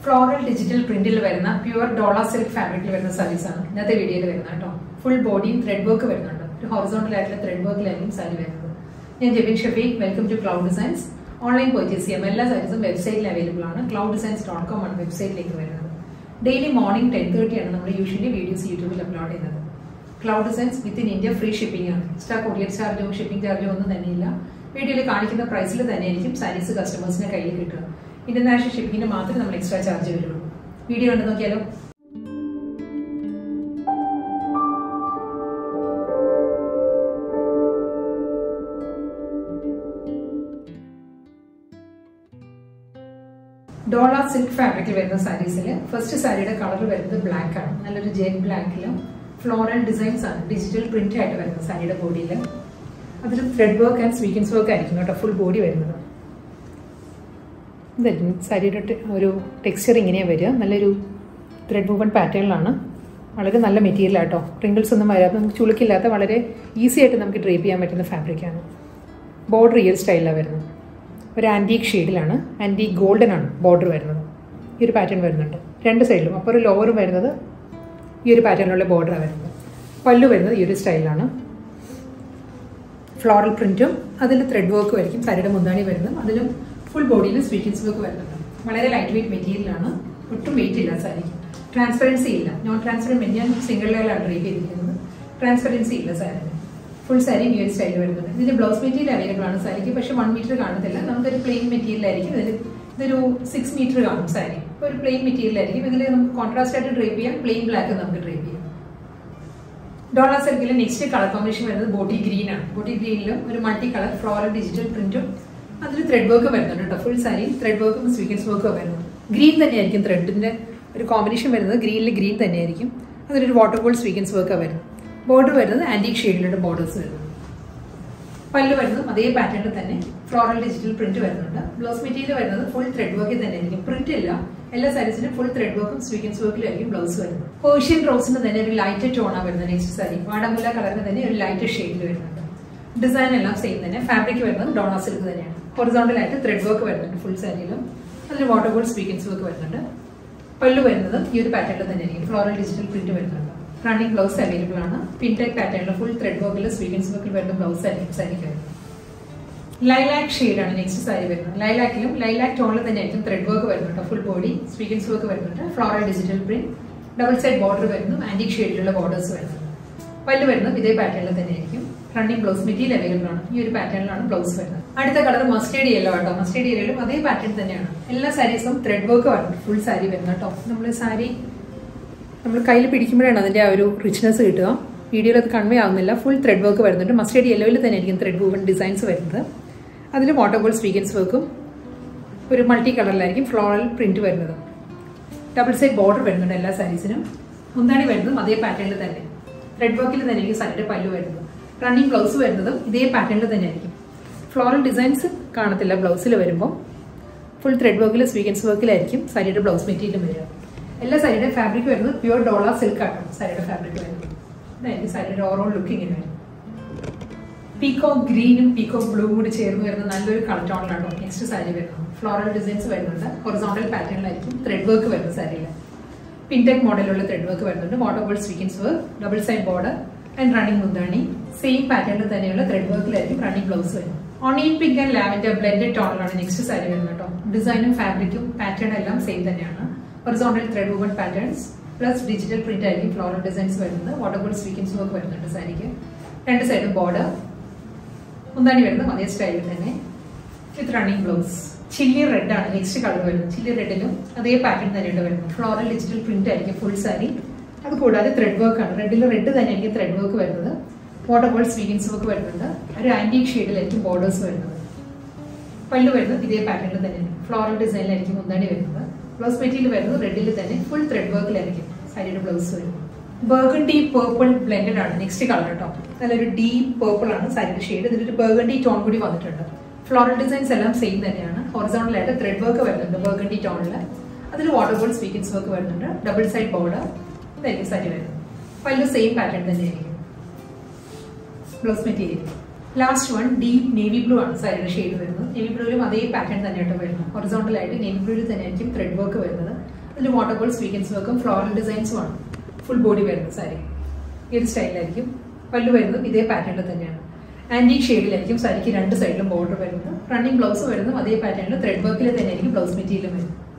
floral digital പ്രിന്റിൽ വരുന്ന pure ഡോള silk ഫാബ്രിക്കിൽ വരുന്ന സാരീസ് ആണ് ഇന്നത്തെ വീഡിയോയിൽ വരുന്നത് കേട്ടോ ഫുൾ ബോഡിയും ത്രെഡ് വർക്ക് വരുന്നുണ്ട് ഒരു ഹൊറിസോണ്ടൽ ആയിട്ടുള്ള ത്രെഡ് വർക്കിലായിരിക്കും സാരി വരുന്നത് ഞാൻ Jebin Shafeeq welcome to cloud designs online purchase ചെയ്യാം എല്ലാ സാരീസും വെബ്സൈറ്റിൽ അവൈലബിൾ ആണ് ക്ലൗഡ് ഡിസൈൻസ് ഡോട്ട് കോം ആണ് വെബ്സൈറ്റിലേക്ക് വരുന്നത് ഡെയിലി മോർണിംഗ് ടെൻ തേർട്ടി ആണ് നമ്മൾ യൂഷ്വലി വീഡിയോസ് യൂട്യൂബിൽ അപ്ലോഡ് ചെയ്യുന്നത് cloud designs within India free shipping ആണ് എക്സ്ട്രാ കൊറിയർ ചാർജോ ഷിപ്പിംഗ് ചാർജോ ഒന്നും തന്നെയില്ല വീഡിയോയിൽ കാണിക്കുന്ന പ്രൈസിൽ തന്നെയായിരിക്കും സാരീസ് കസ്റ്റമേഴ്സിന്റെ കയ്യിൽ കിട്ടുക ഇന്റർനാഷണൽ ഷിപ്പിംഗിന് മാത്രമേ നമ്മൾ എക്സ്ട്രാ ചാർജ് വരുള്ളൂ വീഡിയോ കണ്ടു നോക്കിയാലോ ഡോള സിൽക്ക് ഫാബ്രിക്കിൽ വരുന്ന സാരീസിൽ ഫസ്റ്റ് സാരിയുടെ കളർ വരുന്നത് ബ്ലാക്ക് ആണ് നല്ലൊരു ജെറ്റ് ബ്ലാക്കിലും ഫ്ലോറൽ ഡിസൈൻസ് ആണ് ഡിജിറ്റൽ പ്രിന്റ് ആയിട്ട് വരുന്നത് സാരിയുടെ ബോഡിയിൽ അതിൽ thread work and sequins work ആയിരിക്കും കേട്ടോ ഫുൾ ബോഡി വരുന്നത് ഇതായിരിക്കും സാരിയുടെ ഒരു ടെക്സ്ചർ ഇങ്ങനെയാണ് വരിക നല്ലൊരു ത്രെഡ് മൂവൺ പാറ്റേണിലാണ് വളരെ നല്ല മെറ്റീരിയൽ ആട്ടോ റിങ്കിൾസ് ഒന്നും വരാതെ നമുക്ക് ചുളുക്കില്ലാത്ത വളരെ ഈസി ആയിട്ട് നമുക്ക് ഡ്രേപ്പ് ചെയ്യാൻ പറ്റുന്ന ഫാബ്രിക്കാണ് ബോർഡർ റിയൽ സ്റ്റൈലാണ് വരുന്നത് ഒരു ആൻറ്റീക് ഷെയ്ഡിലാണ് ആൻറ്റീക് ഗോൾഡൻ ആണ് ബോർഡർ വരുന്നത് ഈ ഒരു പാറ്റേൺ വരുന്നുണ്ട് രണ്ട് സൈഡിലും അപ്പോൾ ഒരു ലോവറും വരുന്നത് ഈ ഒരു പാറ്റേണിലുള്ള ബോർഡറാണ് വരുന്നത് പല്ലു വരുന്നത് ഈ ഒരു സ്റ്റൈലാണ് ഫ്ലോറൽ പ്രിന്റും അതിൽ ത്രെഡ് വർക്കും ആയിരിക്കും സാരിയുടെ മുന്താണി വരുന്നത് അതിലും ഫുൾ ബോഡിയിൽ സ്വീറ്റിൻസ് വർക്ക് വരുന്നുണ്ട് വളരെ ലൈറ്റ് വെയിറ്റ് മെറ്റീരിയലാണ് ഒട്ടും വെയിറ്റ് ഇല്ല സാരിക്ക് ട്രാൻസ്പെറൻസി ഇല്ല നോൺ ട്രാൻസ്പെറൻറ്റ് ഞാൻ സിംഗിൾ ലെയറിലാണ് ഡ്രൈവ് ചെയ്തിരിക്കുന്നത് ട്രാൻസ്പെറൻസി ഇല്ല സാരിന് ഫുൾ സാരി ന്യൂ സ്റ്റൈൽ വരുന്നത് ഇതിന്റെ ബ്ലൗസ് മെറ്റീരിയൽ അവൈലബിൾ ആണ് സാരിക്ക് പക്ഷെ വൺ മീറ്റർ കാണത്തില്ല നമുക്കൊരു പ്ലെയിൻ മെറ്റീരിയൽ ആയിരിക്കും ഇതിൽ ഇതൊരു സിക്സ് മീറ്റർ കാണും സാരി ഇപ്പോൾ ഒരു പ്ലെയിൻ മെറ്റീരിയൽ ആയിരിക്കും ഇതിൽ നമുക്ക് കോൺട്രാസ്റ്റ് ആയിട്ട് ഡ്രൈപ്പ് ചെയ്യാം പ്ലെയിൻ ബ്ലാക്ക് നമുക്ക് ഡ്രൈപ്പ് ചെയ്യാം ഡോളർ സിൽക്കിലെ നെക്സ്റ്റ് കളർ കോമ്പിനേഷൻ വരുന്നത് ബോട്ടി ഗ്രീൻ ആണ് ബോട്ടി ഗ്രീനിലും ഒരു മൾട്ടി കളർ ഫ്ലോറൽ ഡിജിറ്റൽ പ്രിന്റും അതിൽ ത്രെഡ് വർക്ക് വരുന്നുണ്ട് കേട്ടോ ഫുൾ സാരി ത്രെഡ് വർക്കും സ്വീക്കൻസ് വർക്കും വരുന്നത് ഗ്രീൻ തന്നെയായിരിക്കും ത്രെഡിന്റെ ഒരു കോമ്പിനേഷൻ വരുന്നത് ഗ്രീനിൽ ഗ്രീൻ തന്നെയായിരിക്കും അതിലൊരു വാട്ടർ ഗോൾഡ് സ്വീക്കൻസ് വർക്കാണ് വരുന്നത് ബോർഡർ വരുന്നത് ആന്റിക് ഷെയ്ഡിലുള്ള ബോർഡേഴ്സ് വരുന്നത് പല്ല് വരുന്നതും അതേ പാറ്റേണിൽ തന്നെ ഫ്ലോറൽ ഡിജിറ്റൽ പ്രിന്റ് വരുന്നുണ്ട് ബ്ലൗസ് മെറ്റീരിയൽ വരുന്നത് ഫുൾ ത്രെഡ് വർക്കിൽ തന്നെ ആയിരിക്കും പ്രിന്റ് ഇല്ല എല്ലാ സാരീസിനും ഫുൾ ത്രെഡ് വർക്കും സ്വീക്കൻസ് വർക്കിലായിരിക്കും ബ്ലൗസ് വരുന്നത് പേർഷ്യൻ റോസിന് തന്നെ ഒരു ലൈറ്റ് ടോണാണ് വരുന്നത് നെക്സ്റ്റ് സാരി വാടമുല്ല കളറിന് തന്നെ ഒരു ലൈറ്റ് ഷെയ്ഡിൽ വരുന്നുണ്ട് ഡിസൈൻ എല്ലാം സെയിം തന്നെ ഫാബ്രിക് വരുന്നത് ഡോണ സിൽക്ക് തന്നെയാണ് ഹൊറിസോണ്ടൽ ആയിട്ട് ത്രെഡ് വർക്ക് വരുന്നുണ്ട് ഫുൾ സാരിയിലും അതിൽ വാട്ടർ ഗോൾഡ് സ്വീക്കൻസ് വർക്ക് വരുന്നുണ്ട് പല്ലു വരുന്നത് ഈ ഒരു പാറ്റേണിൽ തന്നെ ആയിരിക്കും ഫ്ലോറൽ ഡിജിറ്റൽ പ്രിന്റ് വരുന്നുണ്ട് റണ്ണിങ് ബ്ലൗസ് അവൈലബിൾ ആണ് പിൻടെക് പാറ്റേണിൽ ഫുൾ ത്രെഡ് വർക്കിൽ സ്വീക്കൻസ് വർക്കിൽ വരുന്ന ബ്ലൗസ് ആയിരിക്കും സാരിക്ക് വരുന്നത് ലൈലാക്ക് ഷെയ്ഡാണ് നെക്സ്റ്റ് സാരി വരുന്നത് ലൈലാക്കിലും ലൈലാക്ക് ടോണിൽ തന്നെ ആയിരിക്കും ത്രെഡ് വർക്ക് വരുന്നുണ്ട് ഫുൾ ബോഡി സ്വീക്കൻസ് വർക്ക് വരുന്നുണ്ട് floral digital print double side border വരുന്നു ആന്റിക് ഷെയ്ഡിലുള്ള ബോർഡേഴ്സ് വരുന്നത് പല്ല് വരുന്നത് ഇതേ പാറ്റേണിൽ തന്നെ ആയിരിക്കും റണ്ണിങ് ബ്ലൗസ് മെറ്റീരിയൽ അവൈലബിൾ ആണ് ഈ ഒരു പാറ്റേണിലാണ് ബ്ലൗസ് വരുന്നത് അടുത്ത കളർ മസ്റ്റേഡ് യെല്ലോ ആട്ടോ മസ്റ്റേഡ് യെല്ലോയിലും അതേ പാറ്റേൺ തന്നെയാണ് എല്ലാ സാരീസും ത്രെഡ് വർക്ക് വരുന്നത് ഫുൾ സാരി വരുന്നത് കേട്ടോ നമ്മൾ സാരി നമ്മൾ കയ്യിൽ പിടിക്കുമ്പോഴാണ് അതിന്റെ ആ ഒരു റിച്ച്നെസ് കിട്ടുക വീഡിയോയിൽ അത് കൺവേ ആവുന്നില്ല ഫുൾ ത്രെഡ് വർക്ക് വരുന്നുണ്ട് മസ്റ്റേഡ് യെല്ലോയിൽ തന്നെ ആയിരിക്കും ത്രെഡ് വൂവൺ ഡിസൈൻസ് വരുന്നത് അതിൽ വാട്ടർ ഗോൾഡ് സ്വീക്കൻസ് വർക്കും ഒരു മൾട്ടി കളറിലായിരിക്കും ഫ്ലോറൽ പ്രിന്റ് വരുന്നത് ഡബിൾ സൈഡ് ബോർഡർ വരുന്നുണ്ട് എല്ലാ സാരീസിനും മുന്താണി വരുന്നതും അതേ പാറ്റേണിൽ തന്നെ ത്രെഡ് വർക്കിൽ തന്നെ ആയിരിക്കും സാരിയുടെ പല്ലു വരുന്നത് റണ്ണിങ് ബ്ലൗസ് വരുന്നതും ഇതേ പാറ്റേണിൽ തന്നെ ആയിരിക്കും ഫ്ലോറൽ ഡിസൈൻസ് കാണത്തില്ല ബ്ലൗസിൽ വരുമ്പോൾ ഫുൾ ത്രെഡ് വർക്കിൽ സ്വീക്കൻസ് വർക്കിലായിരിക്കും സാരിയുടെ ബ്ലൗസ് മെറ്റീരിയലും വരിക എല്ലാ സാരിയുടെ ഫാബ്രിക് വരുന്നത് പ്യുവർ ഡോള സിൽക്ക് ആണ് സാരിയുടെ ഫാബ്രിക് വരുന്നത് ഇതായിരിക്കും സാരിയുടെ ഓവറോൾ ലുക്ക് ഇങ്ങനെ വരും പീക്കോ ഗ്രീനും പീക്കോ ബ്ലൂ കൂടി ചേർന്ന് വരുന്ന നല്ലൊരു കളർ ടോണിലാണ് നെക്സ്റ്റ് സാരി വരുന്നത് ഫ്ലോറൽ ഡിസൈൻസ് വരുന്നുണ്ട് ഹൊറിസോണ്ടൽ പാറ്റേണിലായിരിക്കും ത്രെഡ് വർക്ക് വരുന്ന സാരിയിൽ പിൻടെക് മോഡലുള്ള ത്രെഡ് വർക്ക് വരുന്നുണ്ട് water ball sequins work double side border and running മുന്താണി സെയിം പാറ്റേണിൽ തന്നെയുള്ള ത്രെഡ് വർക്കിലായിരിക്കും റണ്ണിംഗ് ബ്ലൗസ് വരുന്നത് onion pink and lavender blended ടോണിലാണ് നെക്സ്റ്റ് സാരി വരുന്നത് കേട്ടോ ഡിസൈനും ഫാബ്രിക്കും പാറ്റേൺ എല്ലാം സെയിം തന്നെയാണ് horizontal thread woven patterns plus digital print ആയിരിക്കും ഫ്ലോറൽ ഡിസൈൻസ് വരുന്നത് വാട്ടർ ബോൾ സ്വീക്കൻസ് വർക്ക് വരുന്നുണ്ട് സാരിക്ക് രണ്ട് സൈഡും ബോർഡർ മുന്താണി വരുന്നത് അതേ സ്റ്റൈലിൽ തന്നെ with running blouse chilli red ആണ് നെക്സ്റ്റ് കളർ വരുന്നത് ചില്ലി റെഡിലും അതേ പാറ്റേൺ തന്നെയാണ് വരുന്നത് ഫ്ലോറൽ ഡിജിറ്റൽ പ്രിന്റ് ആയിരിക്കും ഫുൾ സാരി അത് കൂടാതെ ത്രെഡ് വർക്ക് ആണ് റെഡിൽ റെഡ് തന്നെ ആയിരിക്കും ത്രെഡ് വർക്ക് വരുന്നത് വാട്ടർ ബോൾ സ്വീക്കൻസ് വർക്ക് വരുന്നുണ്ട് ഒരു ആന്റിക് ഷെയ്ഡിലായിരിക്കും ബോർഡേഴ്സ് വരുന്നത് പല്ലു വരുന്നത് ഇതേ പാറ്റേണിൽ തന്നെയാണ് ഫ്ലോറൽ ഡിസൈനിലായിരിക്കും മുന്താണി വരുന്നത് ബ്ലൗസ് മെറ്റീരിയൽ വരുന്നത് റെഡിൽ തന്നെ ഫുൾ ത്രെഡ് വർക്കിലായിരിക്കും സാരിയുടെ ബ്ലൗസ് വരുന്നത് ബർഗണ്ടി പേർപ്പിൾ ബ്ലെൻഡഡ് ആണ് നെക്സ്റ്റ് കളർ കേട്ടോ നല്ലൊരു ഡീപ് പേർപ്പിൾ ആണ് സാരിയുടെ ഷെയ്ഡ് ഇതിലൊരു ബർഗണ്ടി ടോൺ കൂടി വന്നിട്ടുണ്ട് ഫ്ലോറൽ ഡിസൈൻസ് എല്ലാം സെയിം തന്നെയാണ് ഹൊറിസോണൽ ആയിട്ട് ത്രെഡ് വർക്ക് വരുന്നുണ്ട് ബർഗണ്ടി ടോണിൽ അതിൽ വാട്ടർ ബോൾ സ്വീക്കൻസ് വർക്ക് വരുന്നുണ്ട് ഡബിൾ സൈഡ് ബോർഡർ ഇതായിരിക്കും സാരി വരുന്നത് പല്ല് സെയിം പാറ്റേൺ തന്നെയായിരിക്കും blouse material last one deep navy blue ആണ് സാരിയുടെ ഷെയ്ഡ് വരുന്നത് നേവി ബ്ലൂവിലും അതേ പാറ്റേൺ തന്നെയായിട്ട് വരുന്നത് ഹൊറിസോണ്ടൽ ആയിട്ട് നേവി ബ്ലൂവിൽ തന്നെ ആയിരിക്കും ത്രെഡ് വർക്ക് വരുന്നത് അതിന് വാട്ടർബോൾ സ്വീക്കൻസ് വർക്കും ഫ്ലോറൽ ഡിസൈൻസും ആണ് ഫുൾ ബോഡി വരുന്നത് സാരി ഈ ഒരു സ്റ്റൈലായിരിക്കും പല്ലു വരുന്നതും ഇതേ പാറ്റേണിൽ തന്നെയാണ് ആന്റീക് ഷെയ്ഡിലായിരിക്കും സാരിക്ക് രണ്ട് സൈഡിലും ബോർഡർ വരുന്നത് റണ്ണിങ് ബ്ലൗസ് വരുന്നതും അതേ പാറ്റേണിൽ ത്രെഡ് വർക്കിൽ തന്നെ ആയിരിക്കും ബ്ലൗസ് മെറ്റീരിയലും വരുന്നത്